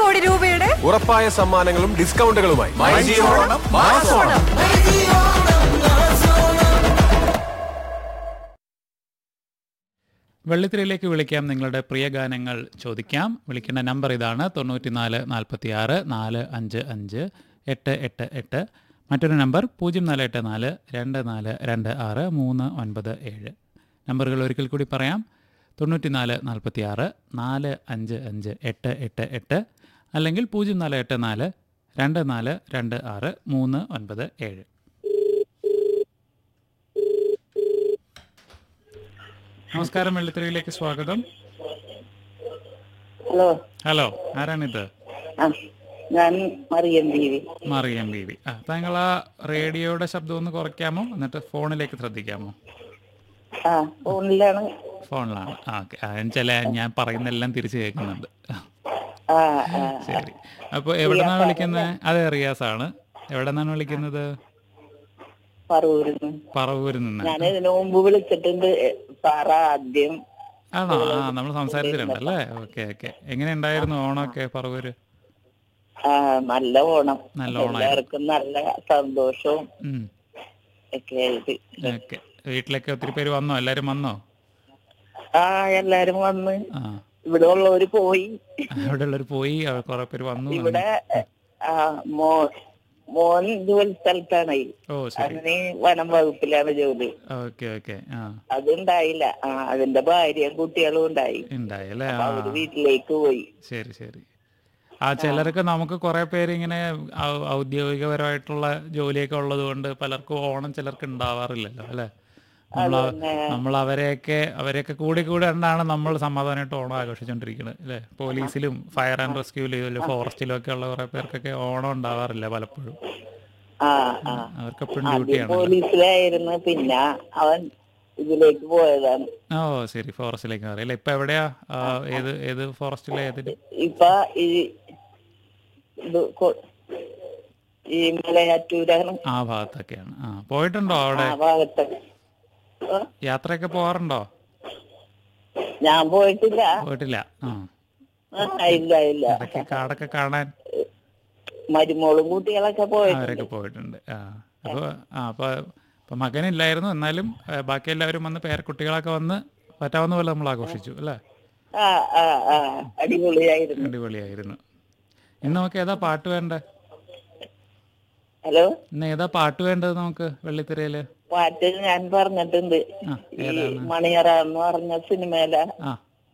കോടി രൂപയുടെ ഉറപ്പായ സമ്മാനങ്ങളും ഡിസ്കൗണ്ടുകളുമായി ഓണം. വെള്ളിത്തിരയിലേക്ക് വിളിക്കാം നിങ്ങളുടെ പ്രിയ ഗാനങ്ങൾ ചോദിക്കാം വിളിക്കേണ്ട നമ്പർ ഇതാണ് തൊണ്ണൂറ്റിനാല് നാൽപ്പത്തി ആറ് നാല് അഞ്ച് അഞ്ച് എട്ട് എട്ട് എട്ട് മറ്റൊരു നമ്പർ പൂജ്യം നാല് എട്ട് നാല് രണ്ട് നാല് രണ്ട് ആറ് മൂന്ന് ഒൻപത് ഏഴ് നമ്പറുകൾ ഒരിക്കൽ കൂടി പറയാം തൊണ്ണൂറ്റിനാല് നാൽപ്പത്തി ആറ് നാല് അഞ്ച് അഞ്ച് എട്ട് എട്ട് എട്ട് അല്ലെങ്കിൽ പൂജ്യം നാല് എട്ട് നാല് രണ്ട് നാല് രണ്ട് ആറ് മൂന്ന് ഒൻപത് ഏഴ് നമസ്കാരം വെള്ളിത്തിരയിലേക്ക് സ്വാഗതം ഹലോ ഹലോ ആരാണിത് ആ ഞാൻ മറിയം ദേവി മറിയം ബീവി ആ താങ്കൾ ആ റേഡിയോയുടെ ശബ്ദം ഒന്ന് കുറയ്ക്കാമോ എന്നിട്ട് ഫോണിലേക്ക് ശ്രദ്ധിക്കാമോ ആ ഫോണിലാണ് ഫോണിലാണ് ആ ഓക്കെ ചില ഞാൻ പറയുന്നെല്ലാം തിരിച്ചു കേൾക്കുന്നുണ്ട് ആ ആ ശരി അപ്പോൾ എവിടെന്നാണ് വിളിക്കുന്നത് അതെ റിയാസാണ് എവിടെ നിന്നാണ് വിളിക്കുന്നത് പറവൂരുന്ന് പറവൂരിൽ നിന്ന് ഞാൻ ഇതിനു മുമ്പ് വിളിച്ചിട്ടുണ്ട് സാറ ആദ്യം ആണോ ആ നമ്മൾ സംസാരിച്ചിട്ടുണ്ടല്ലേ ഓക്കെ ഓക്കെ എങ്ങനെ ഉണ്ടായിരുന്നു ഓണമൊക്കെ പറവൂര് ആ നല്ല ഓണം നല്ല ഓണമായിരുന്നു. എല്ലാവർക്കും നല്ല സന്തോഷവും ഉം. ഒക്കെ ആയിട്ട് ഓക്കെ വീട്ടിലൊക്കെ ഒത്തിരി പേര് വന്നോ എല്ലാവരും വന്നോ ആ എല്ലാരും വന്ന് ആ ഇവിടെ ഉള്ളവര് പോയി അവിടെ ഉള്ളവർ പോയി അവർ കുറെ പേര് വന്നു ഇവിടെ ആ മോ മോൻ ജോലി സ്ഥലത്താണ് ഓ ശരി അങ്ങനെ വനം വകുപ്പിലാണ് ജോലി ഓക്കെ ഓക്കെ ആ അതുണ്ടായില്ല ആ അതിന്റെ ഭാര്യയും കുട്ടികളും ഉണ്ടായി ഉണ്ടായി അല്ലേ അപ്പൊ ആ അവര് വീട്ടിലേക്ക് പോയി ശരി ശരി ആ ചിലർക്ക് നമുക്ക് കുറെ പേര് ഇങ്ങനെ ഔ- ഔദ്യോഗികപരമായിട്ടുള്ള ജോലിയൊക്കെ ഉള്ളത് കൊണ്ട് പലർക്കും ഓണം ചിലർക്ക് ഉണ്ടാവാറില്ലല്ലോ അല്ലെ നമ്മൾ അതന്നെ. നമ്മൾ അവരെയൊക്കെ അവരെയൊക്കെ കൂടി കൂടി കണ്ടാണ് നമ്മൾ സമാധാനമായിട്ട് ഓണം ആഘോഷിച്ചുകൊണ്ടിരിക്കുന്നത് അല്ലേ പോലീസിലും ഫയർ ആൻഡ് റെസ്ക്യൂവിലും ഫോറസ്റ്റിലും ഒക്കെ ഉള്ള കുറെ പേർക്കൊക്കെ ഓണം ഉണ്ടാവാറില്ല പലപ്പോഴും ആ ആ അവർക്ക് എപ്പോഴും ആദ്യം ഡ്യൂട്ടിയാണ് പോലീസിലായിരുന്നു പിന്നെ അവൻ ഇതിലേക്ക് പോയതാണ് ഓ ശരി ഫോറസ്റ്റിലേക്ക് മാറി അല്ലേ ഇപ്പൊ എവിടെയാ ആ, ഏത് ഏത് ഫോറസ്റ്റിലെ ഏതില് ഇപ്പൊ ഈ ഇത് കൊ- ഈ മലയാറ്റൂരാണ് ആ ഭാഗത്തൊക്കെയാണ് ആ പോയിട്ടുണ്ടോ ആ അവിടെ ഭാഗത്ത് ആ, യാത്രയൊക്കെ പോവാറുണ്ടോ ഞാൻ പോയിട്ടില്ല പോയിട്ടില്ല ആ ആ, ഇല്ല ഇല്ല ഇടയ്ക്ക് കാടൊക്കെ കാണാൻ മരുമോളും കുട്ടികളൊക്കെ പോയിട്ടുണ്ട് അവരൊക്കെ പോയിട്ടുണ്ട് ആ അപ്പോൾ ആ അപ്പോൾ അപ്പോൾ മകനില്ലായിരുന്നു എന്നാലും ആ, ബാക്കി എല്ലാവരും വന്ന് പേരക്കുട്ടികളൊക്കെ വന്ന് പറ്റാവുന്ന പോലെ നമ്മൾ ആഘോഷിച്ചു അല്ലേ ആ ആ ആ അടിപൊളിയായിരുന്നു അടിപൊളിയായിരുന്നു ഇന്ന് നമുക്ക് ഏതാ പാട്ട് വേണ്ടേ ഹലോ ഇന്ന് ഏതാ പാട്ട് വേണ്ടത് നമുക്ക് വെള്ളിത്തിരയില് പാട്ട് ഞാൻ പറഞ്ഞിട്ടുണ്ട് ആ ഈ ഏതാണ് മണിയറ എന്ന് പറഞ്ഞ സിനിമയിലെ ആ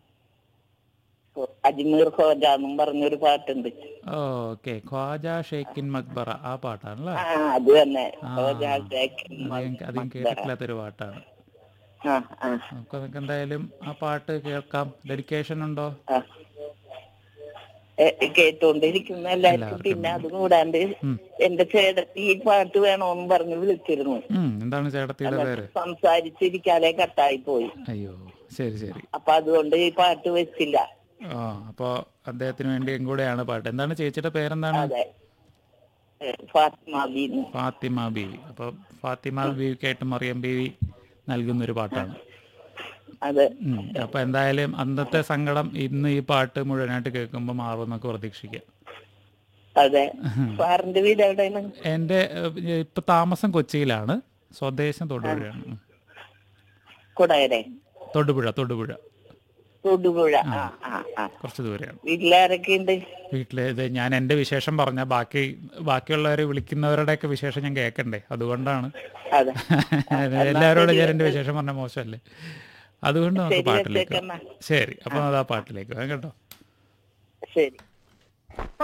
അജ്മീർ ഖോജ എന്നും പറഞ്ഞൊരു പാട്ടുണ്ട് ഓക്കെ ഖ്വാജ ഷെയ്ഖിൻ മക്ബറ ആ പാട്ടാണല്ലേ ആ അത് തന്നെ ആ. ഖോജ ഷേഖ് അധികം അധികം കേട്ടിട്ടില്ലാത്തൊരു പാട്ടാണ് ആ ആ നമുക്ക് നമുക്ക് എന്തായാലും ആ പാട്ട് കേൾക്കാം ഡെഡിക്കേഷൻ ഉണ്ടോ ആ. എ- കേട്ടോണ്ടിരിക്കുന്ന എല്ലാവർക്കും പിന്നെ അത് കൂടാണ്ട് ഉം. എന്റെ ചേട്ടത്തി ഈ പാട്ട് വേണോന്ന് പറഞ്ഞ് വിളിച്ചിരുന്നു ഉം, എന്താണ് ചേട്ടത്തിയുടെ പേര് സംസാരിച്ചിരിക്കാതെ കട്ടായി പോയി അയ്യോ ശരി ശരി അപ്പൊ അതുകൊണ്ട് ഈ പാട്ട് വെച്ചില്ല ആ അപ്പോൾ അദ്ദേഹത്തിന് വേണ്ടിയും കൂടെയാണ് പാട്ട് എന്താണ് ചേച്ചിയുടെ പേരെന്താണ് അതെ ഏ, ഫാത്തിമ ബീന്ന് ഫാത്തിമ ബീവി അപ്പോൾ ഫാത്തിമ ബീവിക്കായിട്ട് മറിയം ബീവി നൽകുന്നൊരു പാട്ടാണ് അതെ ഉം, അപ്പോൾ എന്തായാലും അന്നത്തെ സങ്കടം ഇന്ന് ഈ പാട്ട് മുഴുവനായിട്ട് കേൾക്കുമ്പോൾ മാറുമെന്നൊക്കെ പ്രതീക്ഷിക്കാം അതെ സാറിന്റെ വീട് എവിടെയാണ് എൻ്റെ ഏഹ്, ഇപ്പൊ താമസം കൊച്ചിയിലാണ് സ്വദേശം തൊടുപുഴയാണ് ഉം. കൊടകരെ തൊടുപുഴ തൊടുപുഴ തൊടുപുഴ ആ ആ ആ കുറച്ച് ദൂരെയാണ് വീട്ടിലാരൊക്കെ ഉണ്ട് വീട്ടിൽ ഇത് ഞാൻ എൻ്റെ വിശേഷം പറഞ്ഞ ബാക്കി ബാക്കിയുള്ളവരെ വിളിക്കുന്നവരുടെയൊക്കെ വിശേഷം ഞാൻ കേൾക്കണ്ടേ അതുകൊണ്ടാണ് അതെ എല്ലാവരോടും ഞാൻ എൻ്റെ വിശേഷം പറഞ്ഞ മോശമല്ലേ അതുകൊണ്ട് നമുക്ക് ശരി പാട്ടിലേക്ക് വെച്ചേക്കെന്നാ ശരി അപ്പോൾ അത് ആ പാട്ടിലേക്ക് പോകാം കേട്ടോ ശരി